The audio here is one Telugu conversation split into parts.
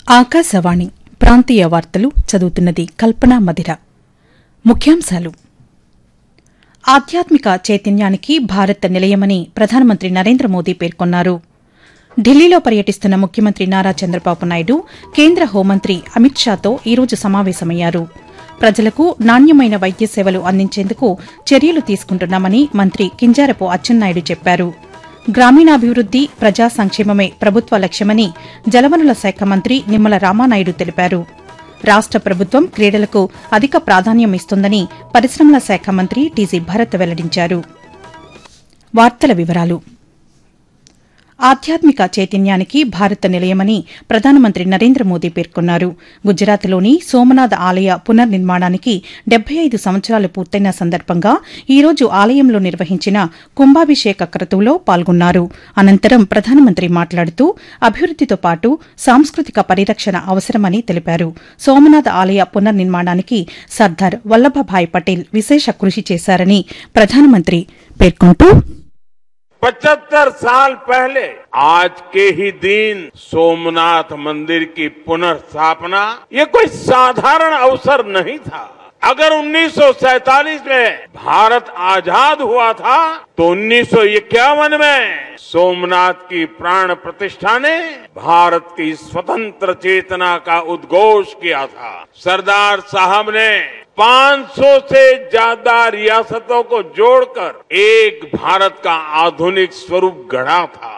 ఆకాశవాణి ప్రాంతీయ వార్తలు చదువుతున్నది కల్పన మధిర ముఖ్యాంశాలు ఆధ్యాత్మిక చైతన్యానికి భారత్ నిలయమని ప్రధానమంత్రి నరేంద్ర మోదీ పేర్కొన్నారు ఢిల్లీలో పర్యటిస్తున్న ముఖ్యమంత్రి నారా చంద్రబాబు నాయుడు కేంద్ర హోంమంత్రి అమిత్ షాతో ఈరోజు సమావేశమయ్యారు ప్రజలకు నాణ్యమైన వైద్య సేవలు అందించేందుకు చర్యలు తీసుకుంటున్నామని మంత్రి కింజారపు అచ్చెన్నాయుడు చెప్పారు గ్రామీణాభివృద్ది ప్రజా సంక్షేమమే ప్రభుత్వ లక్ష్యమని జలవనుల శాఖ మంత్రి నిమ్మల రామానాయుడు తెలిపారు రాష్ట ప్రభుత్వం క్రీడలకు అధిక ప్రాధాన్యం ఇస్తుందని పరిశ్రమల శాఖ మంత్రి టీజీ భరత్ వెల్లడించారు వార్తల వివరాలు ఆధ్యాత్మిక చైతన్యానికి భారత్ నిలయమని ప్రధానమంత్రి నరేంద్ర మోదీ పేర్కొన్నారు గుజరాత్లోని సోమనాథ్ ఆలయ పునర్నిర్మాణానికి డెబ్బై ఐదు సంవత్సరాలు పూర్తయిన సందర్భంగా ఈ రోజు ఆలయంలో నిర్వహించిన కుంభాభిషేక క్రతువులో పాల్గొన్నారు అనంతరం ప్రధానమంత్రి మాట్లాడుతూ అభివృద్దితో పాటు సాంస్కృతిక పరిరక్షణ అవసరమని తెలిపారు సోమనాథ్ ఆలయ పునర్నిర్మాణానికి సర్దార్ వల్లభభాయ్ పటేల్ విశేష కృషి చేశారని ప్రధానమంత్రి పేర్కొంటూ पचहत्तर साल पहले आज के ही दिन सोमनाथ मंदिर की पुनर्स्थापना ये कोई साधारण अवसर नहीं था अगर 1947 में भारत आजाद हुआ था तो 1951 में सोमनाथ की प्राण प्रतिष्ठा ने भारत की स्वतंत्र चेतना का उद्घोष किया था सरदार साहब ने 500 से ज्यादा रियासतों को जोड़कर एक भारत का आधुनिक स्वरूप गढ़ा था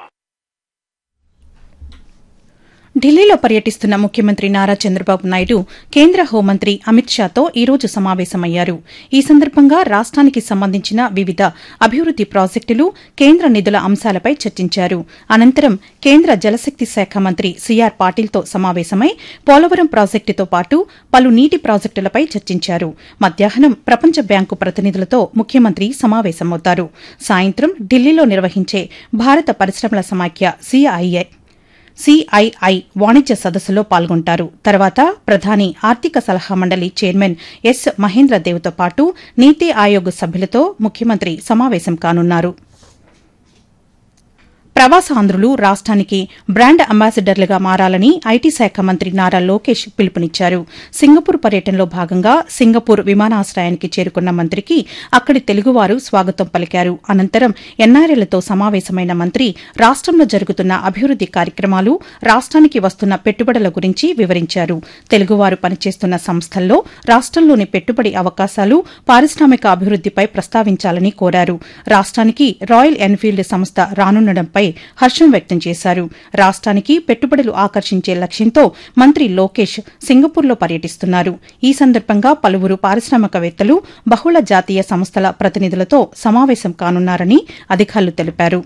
ఢిల్లీలో పర్యటిస్తున్న ముఖ్యమంత్రి నారా చంద్రబాబు నాయుడు కేంద్ర హోంమంత్రి అమిత్ షాతో ఈ రోజు సమావేశమయ్యారు ఈ సందర్భంగా రాష్ట్రానికి సంబంధించిన వివిధ అభివృద్ది ప్రాజెక్టులు కేంద్ర నిధుల అంశాలపై చర్చించారు అనంతరం కేంద్ర జలశక్తి శాఖ మంత్రి సిఆర్ పాటిల్తో సమావేశమై పోలవరం ప్రాజెక్టుతో పాటు పలు నీటి ప్రాజెక్టులపై చర్చించారు మధ్యాహ్నం ప్రపంచ బ్యాంకు ప్రతినిధులతో ముఖ్యమంత్రి సమావేశమవుతారు సాయంత్రం ఢిల్లీలో నిర్వహించే భారత పరిశ్రమల సమాఖ్య సిఐఐ సిఐఐ వాణిజ్య సదస్సులో పాల్గొంటారు తర్వాత ప్రధాని ఆర్థిక సలహా మండలి చైర్మన్ ఎస్ మహేంద్రదేవ్తో పాటు నీతి ఆయోగ్ సభ్యులతో ముఖ్యమంత్రి సమావేశం కానున్నారు ప్రవాసాంధ్రులు రాష్ట్రానికి బ్రాండ్ అంబాసిడర్లుగా మారాలని ఐటీ శాఖ మంత్రి నారా లోకేష్ పిలుపునిచ్చారు సింగపూర్ పర్యటనలో భాగంగా సింగపూర్ విమానాశ్రయానికి చేరుకున్న మంత్రికి అక్కడి తెలుగువారు స్వాగతం పలికారు అనంతరం ఎన్ఆర్ఎలతో సమావేశమైన మంత్రి రాష్టంలో జరుగుతున్న అభివృద్ది కార్యక్రమాలు రాష్ట్రానికి వస్తున్న పెట్టుబడుల గురించి వివరించారు తెలుగువారు పనిచేస్తున్న సంస్థల్లో రాష్టంలోని పెట్టుబడి అవకాశాలు పారిశ్రామిక అభివృద్దిపై ప్రస్తావించాలని కోరారు రాష్ట్రానికి రాయల్ ఎన్ఫీల్డ్ సంస్థ రానుండడంపై హర్షం వ్యక్తం చేశారు రాష్ట్రానికి పెట్టుబడులు ఆకర్షించే లక్ష్యంతో మంత్రి లోకేష్ సింగపూర్లో పర్యటిస్తున్నారు ఈ సందర్భంగా పలువురు పారిశ్రామికవేత్తలు బహుళ జాతీయ సంస్థల ప్రతినిధులతో సమావేశం కానున్నారని అధికారులు తెలిపారు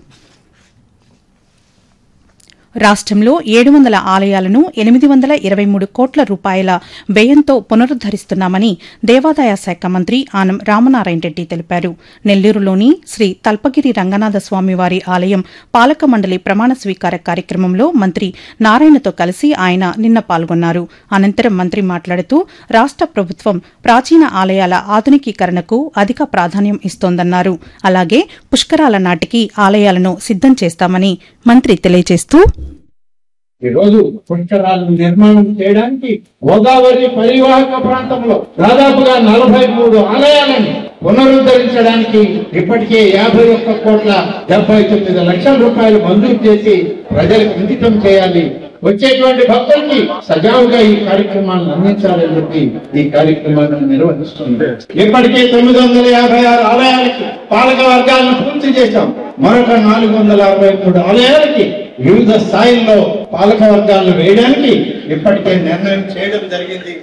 రాష్టంలో ఏడు వందల ఆలయాలను ఎనిమిది వందల ఇరవై మూడు కోట్ల రూపాయల వ్యయంతో పునరుద్దరిస్తున్నామని దేవాదాయ శాఖ మంత్రి ఆనం రామనారాయణ రెడ్డి తెలిపారు నెల్లూరులోని శ్రీ తల్పగిరి రంగనాథ స్వామివారి ఆలయం పాలక మండలి ప్రమాణ స్వీకార కార్యక్రమంలో మంత్రి నారాయణతో కలిసి ఆయన నిన్న పాల్గొన్నారు అనంతరం మంత్రి మాట్లాడుతూ రాష్ట ప్రభుత్వం ప్రాచీన ఆలయాల ఆధునికీకరణకు అధిక ప్రాధాన్యం ఇస్తోందన్నారు అలాగే పుష్కరాల నాటికి ఆలయాలను సిద్దం చేస్తామని మంత్రి తెలియజేస్తూ ఈ రోజు పుష్కరాలను నిర్మాణం చేయడానికి గోదావరి పరివాహక ప్రాంతంలో దాదాపుగా నలభై మూడు ఆలయాలను పునరుద్ధరించడానికి ఇప్పటికే యాభై ఒక్క కోట్ల డెబ్బై తొమ్మిది లక్షల రూపాయలు మంజూరు చేసి ప్రజలకు అంకితం చేయాలి వచ్చేటువంటి భక్తులకి సజావుగా ఈ కార్యక్రమాలను అందించాలని చెప్పి ఈ కార్యక్రమాలను నిర్వహిస్తుంది ఇప్పటికే తొమ్మిది వందల యాభై ఆరు ఆలయాలకి పాలక వర్గాలను పూర్తి చేశాం మరొక నాలుగు వందల అరవై మూడు ఆలయాలకి వివిధ స్థాయిల్లో పాలక వర్గాలను వేయడానికి ఇప్పటికే నిర్ణయం చేయడం జరిగింది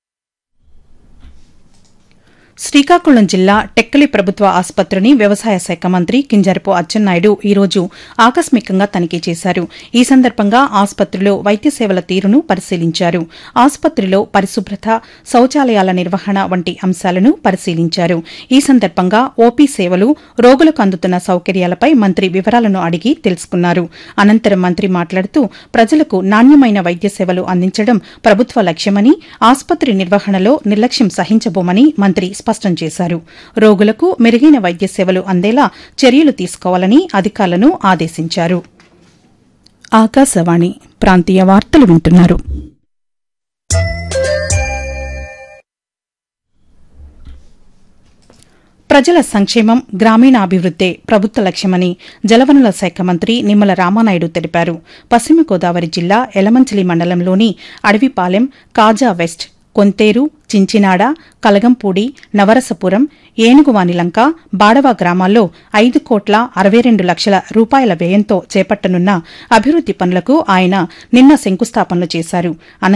శ్రీకాకుళం జిల్లా టెక్కలి ప్రభుత్వ ఆసుపత్రిని వ్యవసాయ శాఖ మంత్రి కింజరపు అచ్చెన్నాయుడు ఈ రోజు ఆకస్మికంగా తనిఖీ చేశారు ఈ సందర్భంగా ఆసుపత్రిలో వైద్య సేవల తీరును పరిశీలించారు ఆసుపత్రిలో పరిశుభ్రత శౌచాలయాల నిర్వహణ వంటి అంశాలను పరిశీలించారు ఈ సందర్భంగా ఓపీ సేవలు రోగులకు అందుతున్న సౌకర్యాలపై మంత్రి వివరాలను అడిగి తెలుసుకున్నారు అనంతరం మంత్రి మాట్లాడుతూ ప్రజలకు నాణ్యమైన వైద్య సేవలు అందించడం ప్రభుత్వ లక్ష్యమని ఆసుపత్రి నిర్వహణలో నిర్లక్ష్యం సహించబోమని మంత్రి స్పష్టం చేశారు రోగులకు మెరుగైన వైద్య సేవలు అందేలా చర్యలు తీసుకోవాలని అధికారులను ఆదేశించారు ఆకాశవాణి ప్రాంతీయ వార్తలు వింటున్నారు ప్రజల సంక్షేమం గ్రామీణాభివృద్దే ప్రభుత్వ లక్ష్యమని జలవనరుల శాఖ మంత్రి నిమ్మల రామానాయుడు తెలిపారు పశ్చిమ గోదావరి జిల్లా ఎలమంచిలి మండలంలోని అడవిపాలెం కాజా వెస్ట్ కొంతేరు చించినాడ కలగంపూడి నవరసపురం ఏనుగువానిలంక బాడవ గ్రామాల్లో ఐదు కోట్ల అరవై రెండు లక్షల రూపాయల వ్యయంతో చేపట్టనున్న అభివృద్ది పనులకు ఆయన నిన్న శంకుస్థాపనలు చేశారు